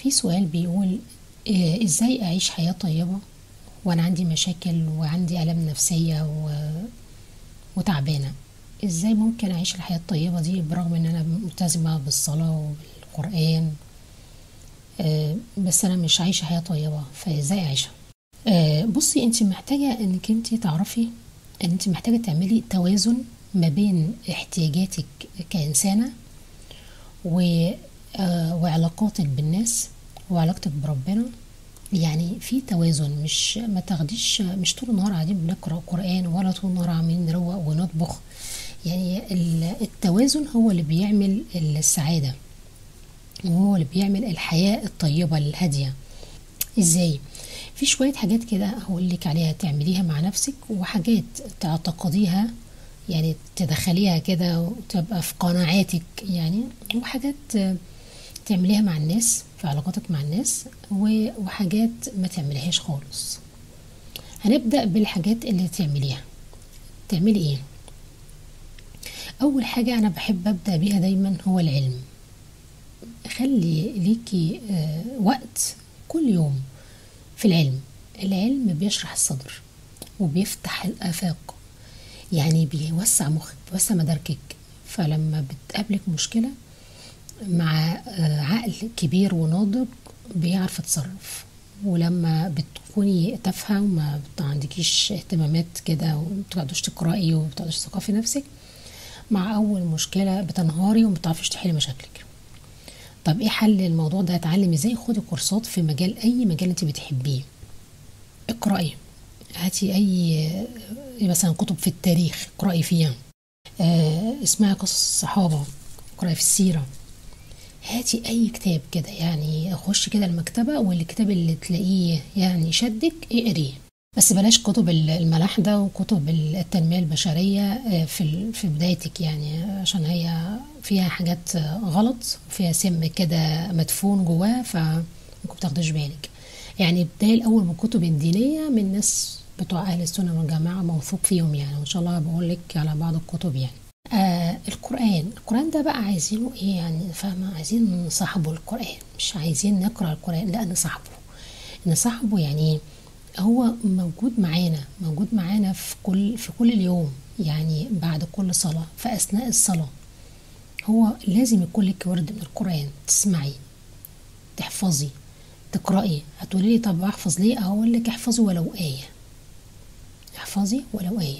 في سؤال بيقول آه، ازاي اعيش حياة طيبة وانا عندي مشاكل وعندي آلام نفسية و... وتعبانة ازاي ممكن اعيش الحياة الطيبة دي برغم ان انا ملتزمة بالصلاة وبالقرآن آه، بس انا مش عايشة حياة طيبة فازاي اعيشها آه، بصي انت محتاجة انك انت تعرفي ان انت محتاجة تعملي توازن ما بين احتياجاتك كإنسانة و... آه، وعلاقاتك بالناس وعلاقتك بربنا يعني في توازن مش ما تاخديش مش طول النهار قاعدين بنقرا قران ولا طول النهار عاملين نروق ونطبخ يعني ال- التوازن هو اللي بيعمل السعاده وهو اللي بيعمل الحياه الطيبه الهاديه ازاي في شويه حاجات كده هقول لك عليها تعمليها مع نفسك وحاجات تعتقديها يعني تدخليها كده وتبقى في قناعاتك يعني وحاجات آه، تعمليها مع الناس في علاقاتك مع الناس و- وحاجات ما تعمليهاش خالص هنبدأ بالحاجات اللي تعمليها تعملي ايه اول حاجة انا بحب ابدأ بيها دايما هو العلم خلي ليكي آه، وقت كل يوم في العلم العلم بيشرح الصدر وبيفتح الآفاق يعني بيوسع مخك بيوسع مداركك فلما بتقابلك مشكلة مع آه، عقل كبير وناضج بيعرف يتصرف ولما بتكوني تافهة وما بت- عندكيش اهتمامات كده ومبتقعدوش تقرأي ومبتقعدوش تثقفي نفسك مع أول مشكلة بتنهاري وما بتعرفيش تحلي مشاكلك طب ايه حل الموضوع ده اتعلم ازاي خدي كورسات في مجال اي مجال انت بتحبيه اقرأي هاتي اي آه، مثلا كتب في التاريخ اقرأي فيها آه، اسمعي قصص الصحابة اقرأي في السيرة هاتي اي كتاب كده يعني خش كده المكتبة والكتاب اللي تلاقيه يعني شدك اقريه بس بلاش كتب ال- الملاحدة وكتب ال- التنمية البشرية آه، في ال- في بدايتك يعني عشان هي فيها حاجات آه، غلط وفيها سم كده مدفون جواها فممكن تاخدش بالك يعني بداية الأول من الكتب الدينية من ناس بتوع أهل السنة والجماعة موثوق فيهم يعني وإن شاء الله بقول لك على بعض الكتب يعني آه القرآن القرآن ده بقى عايزينه ايه يعني فاهمة عايزين نصاحبه القرآن مش عايزين نقرأ القرآن لا نصاحبه نصاحبه يعني هو موجود معانا موجود معانا في كل في كل اليوم يعني بعد كل صلاة في أثناء الصلاة هو لازم يكون لك ورد من القرآن تسمعي تحفظي تقرأي هتقولي لي طب احفظ ليه اقول لك احفظي ولو آية احفظي ولو آية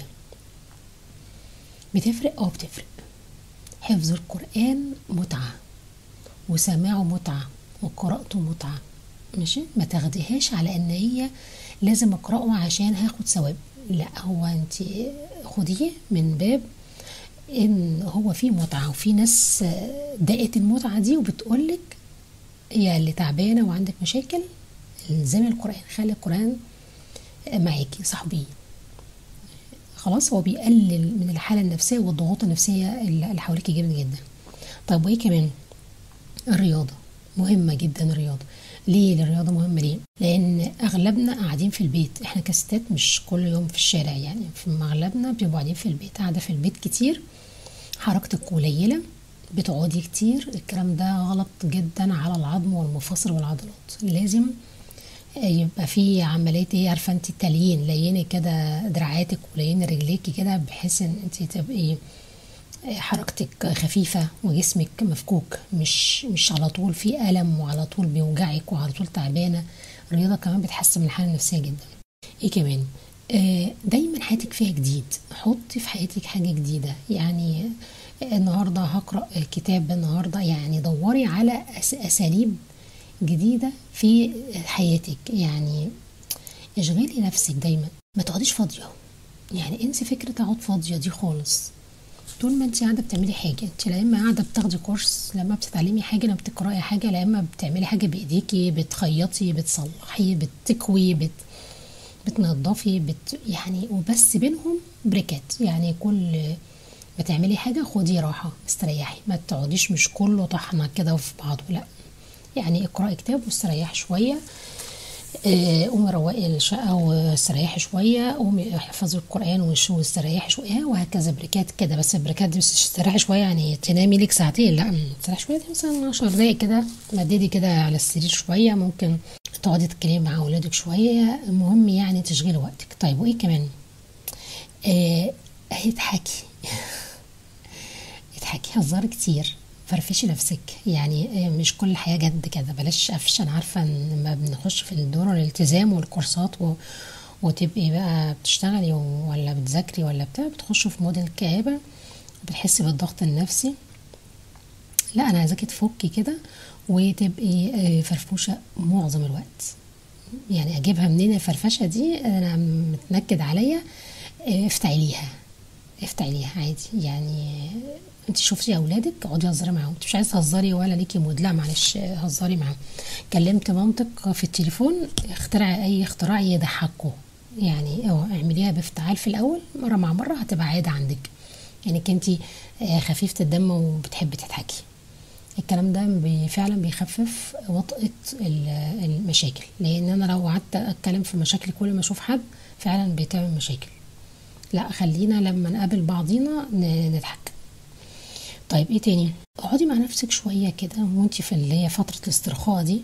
بتفرق اه بتفرق حفظ القرآن متعة وسماعه متعة وقراءته متعة ماشي ما تاخديهاش على ان هي لازم اقراه عشان هاخد ثواب لا هو انت خديه من باب ان هو فيه متعة وفي ناس آه، دقت المتعة دي وبتقولك يا اللي تعبانة وعندك مشاكل الزمي القرآن خلي القرآن معاكي صاحبيه خلاص هو بيقلل من الحالة النفسية والضغوط النفسية اللي اللي حواليك جامد جدا طب وايه كمان الرياضة مهمة جدا الرياضة ليه الرياضة مهمة ليه؟ لأن أغلبنا قاعدين في البيت احنا كستات مش كل يوم في الشارع يعني في أغلبنا بيبقوا قاعدين في البيت قاعدة في البيت كتير حركتك قليلة بتقعدي كتير الكلام ده غلط جدا على العظم والمفاصل والعضلات لازم يبقى في عمليه ايه عارفه انت تليين ليني كده دراعاتك وليني رجليكي كده بحيث ان انت تبقي حركتك خفيفه وجسمك مفكوك مش مش على طول في الم وعلى طول بيوجعك وعلى طول تعبانه الرياضه كمان بتحسن من الحاله النفسيه جدا ايه كمان آه، دايما حياتك فيها جديد حطي في حياتك حاجه جديده يعني النهارده هقرا كتاب النهارده يعني دوري على أس- اساليب جديده في حياتك يعني اشغلي نفسك دايما ما تقعديش فاضيه يعني انسي فكره اقعد فاضيه دي خالص طول ما انت قاعده بتعملي حاجه انت لا اما قاعده بتاخدي كورس لا اما بتتعلمي حاجه لا بتقراي حاجه لا اما بتعملي حاجه بايديكي بتخيطي بتصلحي بتكوي بت بتنضفي بت يعني وبس بينهم بريكات يعني كل ما تعملي حاجه خدي راحه استريحي ما تقعديش مش كله طحنه كده في بعضه لا يعني اقراي كتاب واستريحي شويه آه، قومي روقي الشقة واستريحي شوية قومي احفظي القرآن وش- واستريحي شوية وهكذا بريكات كده بس البريكات دي مش تستريحي شوية يعني تنامي لك ساعتين لا تستريحي شوية دي مثلا 10 دقايق كده مددي كده على السرير شوية ممكن تقعدي تتكلمي مع أولادك شوية المهم يعني تشغيل وقتك طيب وإيه كمان؟ آه اضحكي اضحكي هزاري كتير فرفشي نفسك يعني آه، مش كل الحياة جد كده بلاش قفش انا عارفة ان لما بنخش في الدور الالتزام والكورسات و... وتبقي بقى بتشتغلي و- ولا بتذاكري ولا بتاع بتخشوا في مود الكآبة وبتحسي بالضغط النفسي لا انا عايزاكي تفكي كده وتبقي آه، فرفوشة معظم الوقت يعني اجيبها منين الفرفشه دي انا متنكد عليا آه، افتعليها افتعليها عادي يعني انت شفتي اولادك اقعدي هزري معاهم انت مش عايزه تهزري ولا ليكي مود لا معلش آه، هزري معاهم كلمت مامتك في التليفون اخترعي اي اختراع يضحكوا يعني اه اعمليها بافتعال في الاول مره مع مره هتبقى عاده عندك يعني انت خفيفه الدم وبتحبي تضحكي الكلام ده بي- فعلا بيخفف وطأة ال- المشاكل لان انا لو قعدت اتكلم في مشاكل كل ما اشوف حد فعلا بتعمل مشاكل لا خلينا لما نقابل بعضينا ن- نضحك طيب ايه تاني اقعدي مع نفسك شوية كده وانتي في اللي هي فترة الاسترخاء دي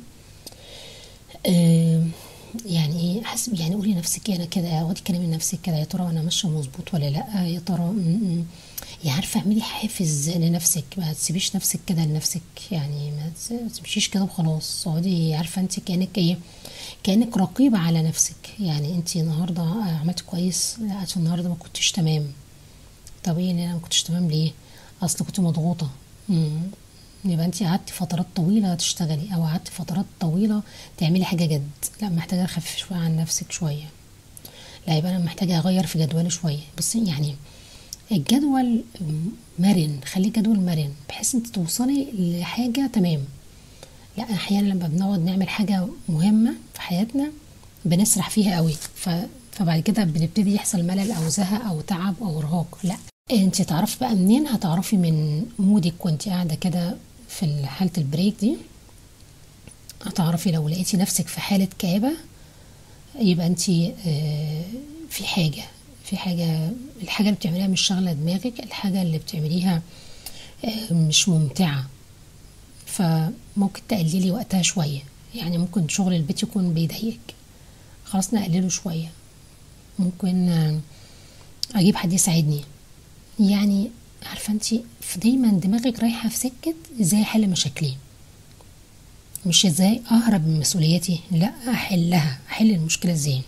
آه، يعني ايه حسب يعني قولي لنفسك انا كده اقعدي كلمي لنفسك كده يا ترى انا ماشيه مظبوط ولا لا يا ترى م- م. يا عارفه اعملي حافز لنفسك ما تسيبيش نفسك كده لنفسك يعني ما تس- ما تمشيش كده وخلاص اقعدي عارفه انت كانك ايه كانك رقيبه على نفسك يعني انت النهارده عملتي كويس لا أنت النهارده ما كنتش تمام طب ايه اللي انا ما كنتش تمام ليه اصل كنت مضغوطه مم. يبقى انت قعدتي فترات طويله تشتغلي او قعدتي فترات طويله تعملي حاجه جد لا محتاجه اخفف شويه عن نفسك شويه لا يبقى انا محتاجه اغير في جدولي شويه بصي يعني الجدول مرن خليه جدول مرن بحيث انت توصلي لحاجه تمام لا احيانا لما بنقعد نعمل حاجه مهمه في حياتنا بنسرح فيها قوي ف... فبعد كده بنبتدي يحصل ملل او زهق او تعب او ارهاق لا انت تعرفي بقى منين هتعرفي من مودك وانت قاعده كده في حاله البريك دي هتعرفي لو لقيتي نفسك في حاله كآبه يبقى انت في حاجه في حاجه الحاجه اللي بتعمليها مش شاغله دماغك الحاجه اللي بتعمليها آه، مش ممتعه فممكن تقللي وقتها شويه يعني ممكن شغل البيت يكون بيضايقك خلاص نقلله شويه ممكن آه، اجيب حد يساعدني يعني عارفه انت دايما دماغك رايحه في سكه ازاي احل مشاكلي مش ازاي اهرب من مسؤولياتي لا احلها احل المشكله ازاي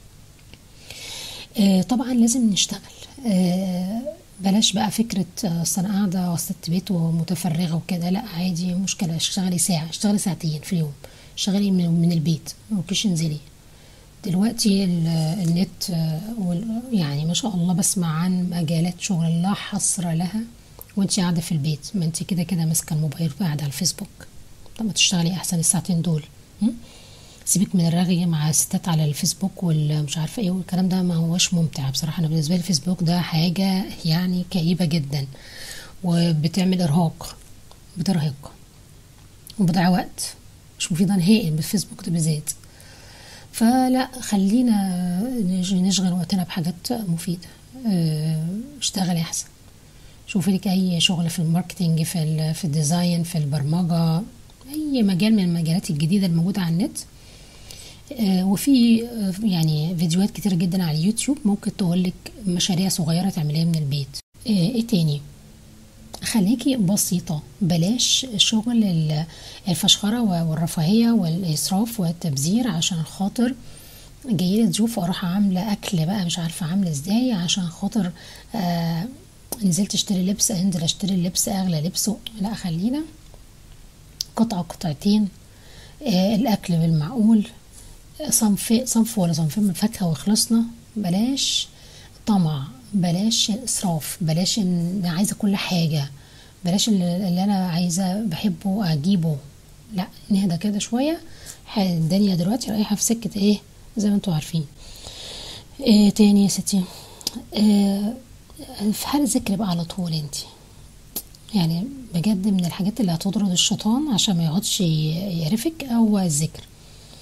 آه، طبعا لازم نشتغل آه، بلاش بقى فكرة آه، أصل أنا قاعدة وسط بيت ومتفرغة وكده لا عادي مشكلة اشتغلي ساعة اشتغلي ساعتين في اليوم اشتغلي من, من البيت ممكنش انزلي دلوقتي ال- النت آه، وال- يعني ما شاء الله بسمع عن مجالات شغل لا حصر لها وانت قاعدة في البيت ما انت كده كده ماسكة الموبايل وقاعدة على الفيسبوك طب ما تشتغلي أحسن الساعتين دول م? سيبك من الرغي مع الستات على الفيسبوك والمش عارفه ايه والكلام ده ما هوش ممتع بصراحه انا بالنسبه لي الفيسبوك ده حاجه يعني كئيبه جدا وبتعمل ارهاق بترهق وبتضيع وقت مش مفيده نهائي بالفيسبوك ده بالذات فلا خلينا نج- نشغل وقتنا بحاجات مفيده اه، اشتغلي احسن شوفي لك اي شغل في الماركتينج في ال- في الديزاين في البرمجه اي مجال من المجالات الجديده الموجوده على النت آه، وفي آه، يعني فيديوهات كتير جدا على اليوتيوب ممكن تقولك مشاريع صغيرة تعمليها من البيت آه، ايه تاني خليكي بسيطة بلاش شغل ال- الفشخرة والرفاهية والإسراف والتبذير عشان خاطر جايلي ضيوف واروح عاملة أكل بقى مش عارفة عاملة ازاي عشان خاطر آه نزلت اشتري لبس انزل اشتري لبس اغلى لبس و- لا خلينا قطعة قطعتين آه الأكل بالمعقول صنف صنف ولا صنفين من الفاكهة وخلصنا بلاش طمع بلاش إسراف بلاش إن أنا عايزة كل حاجة بلاش اللي اللي أنا عايزة بحبه أجيبه لا نهدى كده شوية ح- الدنيا دلوقتي رايحة في سكة إيه زي ما انتوا عارفين إيه تاني يا ستي إيه في حال الذكر بقى على طول انتي يعني بجد من الحاجات اللي هتطرد الشيطان عشان ما يقعدش ي- يعرفك او الذكر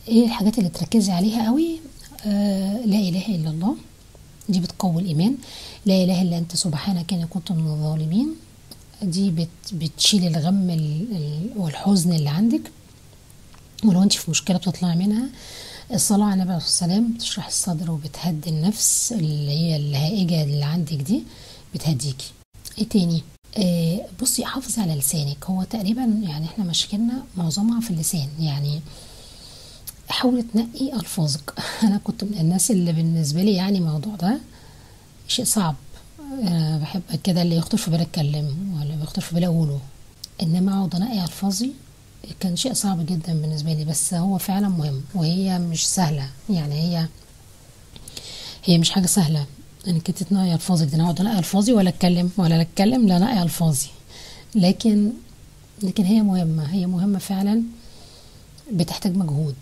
ايه الحاجات اللي تركزي عليها قوي آه لا اله الا الله دي بتقوي الايمان لا اله الا انت سبحانك اني كنت من الظالمين دي بت بتشيل الغم ال- ال- والحزن اللي عندك ولو انت في مشكله بتطلعي منها الصلاة على النبي عليه الصلاة والسلام بتشرح الصدر وبتهدي النفس اللي هي الهائجة اللي عندك دي بتهديكي ايه تاني آه بصي حافظي على لسانك هو تقريبا يعني احنا مشاكلنا معظمها في اللسان يعني حاولي تنقي الفاظك انا كنت من الناس اللي بالنسبه لي يعني الموضوع ده شيء صعب أنا بحب كده اللي يخطر في بالي اتكلم ولا بيخطر في بالي اقوله انما اقعد انقي الفاظي كان شيء صعب جدا بالنسبه لي بس هو فعلا مهم وهي مش سهله يعني هي هي مش حاجه سهله انك انت تنقي الفاظك دي انا اقعد انقي الفاظي ولا اتكلم ولا اتكلم لا انقي الفاظي لكن لكن هي مهمه هي مهمه فعلا بتحتاج مجهود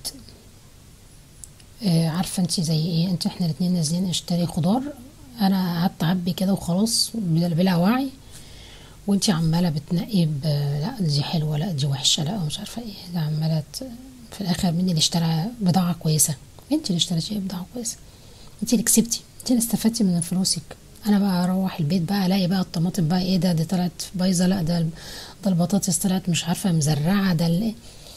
آه، عارفه انت زي ايه انت احنا الاتنين نازلين نشتري خضار انا قعدت اعبي كده وخلاص بلا بلا وعي وانت عماله بتنقي ب- لا دي حلوه لا دي وحشه لا مش عارفه ايه ده عماله ت- في الاخر مين اللي اشترى بضاعه كويسه انت اللي اشتريتي بضاعه كويسه انت اللي كسبتي انت اللي استفدتي من فلوسك انا بقى اروح البيت بقى الاقي بقى الطماطم بقى ايه ده دي طلعت بايظه لا ده ده البطاطس طلعت مش عارفه مزرعه ده ال-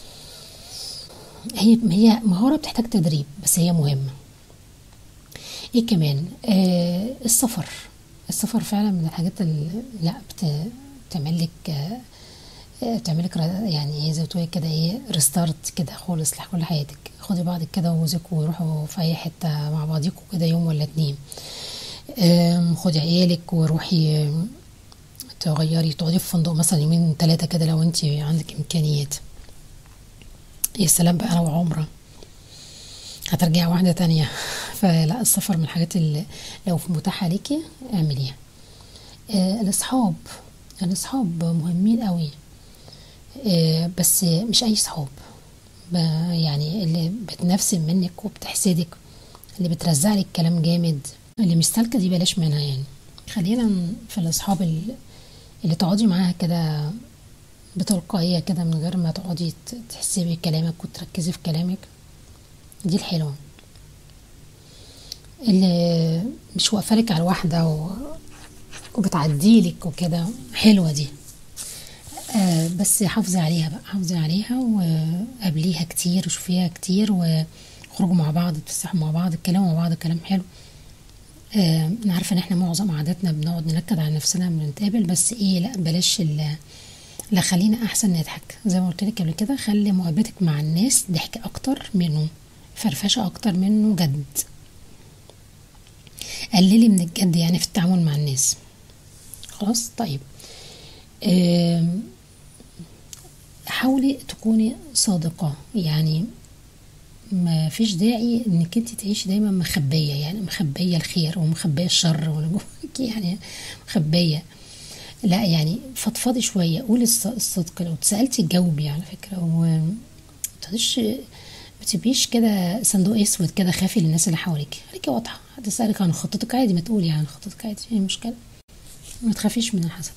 هي هي مهاره بتحتاج تدريب بس هي مهمه ايه كمان آه السفر السفر فعلا من الحاجات اللي لا بت- بتعمل لك آه آه، بتعمل لك يعني ايه زي ما تقولي كده ايه ريستارت كده خالص لكل حياتك خدي بعضك كده وجوزك وروحوا في اي حته مع بعضيكوا كده يوم ولا اتنين آم، خدي عيالك وروحي آم، تغيري تقعدي في فندق مثلا يومين ثلاثه كده لو انت عندك امكانيات يا سلام بقى لو عمره هترجعي واحدة تانية فلا السفر من الحاجات اللي لو متاحة ليكي اعمليها آه الأصحاب الأصحاب مهمين قوي آه بس مش أي صحاب ب- يعني اللي بتنفسن منك وبتحسدك اللي بترزع لك كلام جامد اللي مش سالكة دي بلاش منها يعني خلينا في الأصحاب اللي, اللي تقعدي معاها كده بتلقائية كده من غير ما تقعدي ت- تحسبي كلامك وتركزي في كلامك دي الحلوة اللي مش واقفة لك على الواحدة و... وبتعديلك وكده حلوة دي آه بس حافظي عليها بقى حافظي عليها وقابليها كتير وشوفيها كتير وخرجوا مع بعض تفسحوا مع بعض اتكلموا مع بعض كلام حلو آه انا عارفه ان احنا معظم عاداتنا بنقعد ننكد على نفسنا لما نتقابل بس ايه لا بلاش ال لا خلينا احسن نضحك زي ما قلت لك قبل كده خلي مقابلتك مع الناس ضحك اكتر منه فرفشه اكتر منه جد قللي من الجد يعني في التعامل مع الناس خلاص طيب آم، حاولي تكوني صادقة يعني ما فيش داعي انك انت تعيشي دايما مخبية يعني مخبية الخير ومخبية الشر واللي جواك يعني مخبية لا يعني فضفضي شوية قولي الص- الصدق لو اتسألتي جاوبي على فكرة و تقعديش ما تبقيش كده صندوق اسود كده خافي للناس اللي حواليك خليكي واضحة حد يسألك عن خطتك عادي ما تقولي عن خطتك عادي ايه المشكلة ما تخافيش من الحسد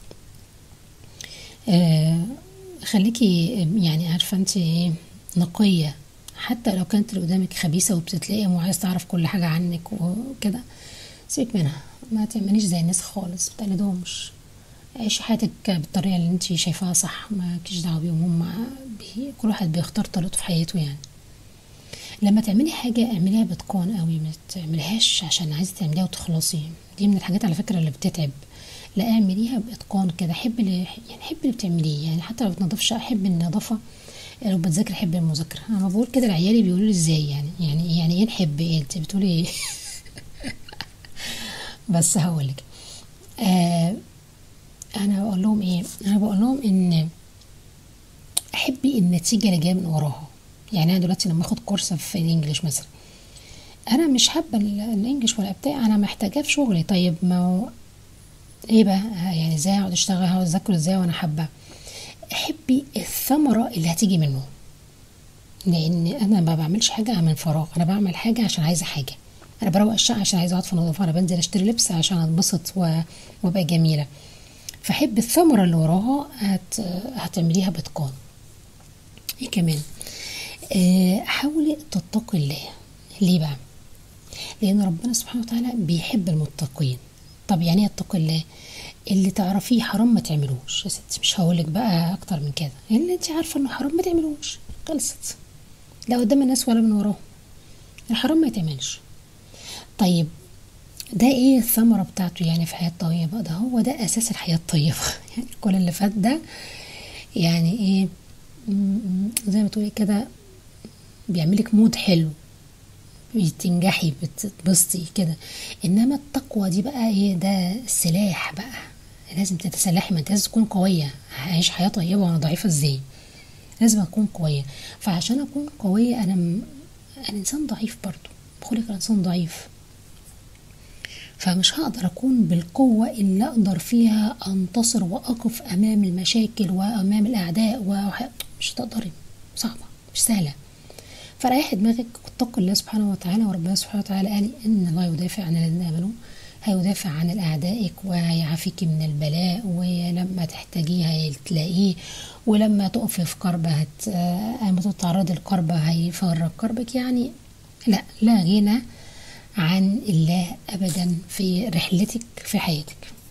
آه خليكي يعني عارفة انت ايه نقية حتى لو كانت اللي قدامك خبيثة وبتتلائم وعايز تعرف كل حاجة عنك وكده سيبك منها ما تعمليش زي الناس خالص متقلدهمش عيشي حياتك بالطريقة اللي انت شايفاها صح ما كيش دعوة بيهم هم بي كل واحد بيختار طريقته في حياته يعني لما تعملي حاجة اعمليها بإتقان قوي ما تعمليهاش عشان عايزة تعمليها وتخلصي دي من الحاجات على فكرة اللي بتتعب لا اعمليها بإتقان كده حب اللي يعني حب اللي بتعمليه يعني حتى لو بتنضفش حب النظافة لو بتذاكري حب المذاكرة انا بقول كده لعيالي بيقولوا لي ازاي يعني يعني يعني ايه نحب ايه انت بتقولي ايه بس هقولك آه انا بقول لهم ايه انا بقول لهم ان احبي النتيجه اللي جايه من وراها يعني انا دلوقتي لما اخد كورس في الانجليش مثلا انا مش حابه ال- الانجليش ولا بتاع انا محتاجاه في شغلي طيب ما هو ايه بقى يعني ازاي اقعد اشتغل هقعد اذاكر ازاي وانا حابه احبي الثمره اللي هتيجي منه لان انا ما بعملش حاجه من فراغ انا بعمل حاجه عشان عايزه حاجه انا بروق الشقه عشان عايزه اقعد في نظافه انا بنزل اشتري لبس عشان اتبسط و- وابقى جميله فحب الثمره اللي وراها هت... هتعمليها باتقان ايه كمان آه، حاولي تتقي الله ليه بقى لان ربنا سبحانه وتعالى بيحب المتقين طب يعني ايه اتقي الله اللي تعرفيه حرام ما تعملوش يا ستي مش هقولك بقى اكتر من كده اللي انت عارفه انه حرام ما تعملوش خلصت لا قدام الناس ولا من وراهم الحرام ما يتعملش طيب ده ايه الثمرة بتاعته يعني في الحياة الطيبة ده هو ده اساس الحياة الطيبة يعني كل اللي فات ده يعني ايه م- م- زي ما تقولي كده بيعملك مود حلو بتنجحي بتبسطي كده انما التقوى دي بقى ايه ده السلاح بقى لازم تتسلحي ما انت لازم تكون قوية هعيش حياة طيبة وانا ضعيفة ازاي لازم اكون قوية فعشان اكون قوية انا م... انا انسان ضعيف برضو بخلق انسان ضعيف فمش هقدر اكون بالقوة اللي اقدر فيها انتصر واقف امام المشاكل وامام الاعداء وح... مش هتقدري صعبة مش سهلة فريح دماغك واتقوا الله سبحانه وتعالى وربنا سبحانه وتعالى قال ان الله يدافع عن الذين امنوا هيدافع عن اعدائك وهيعافيك من البلاء ولما تحتاجيه هتلاقيه ولما تقفي في كربة هت لما تتعرضي لكربة هيفرج كربك يعني لا لا غنى عن الله ابدا في رحلتك في حياتك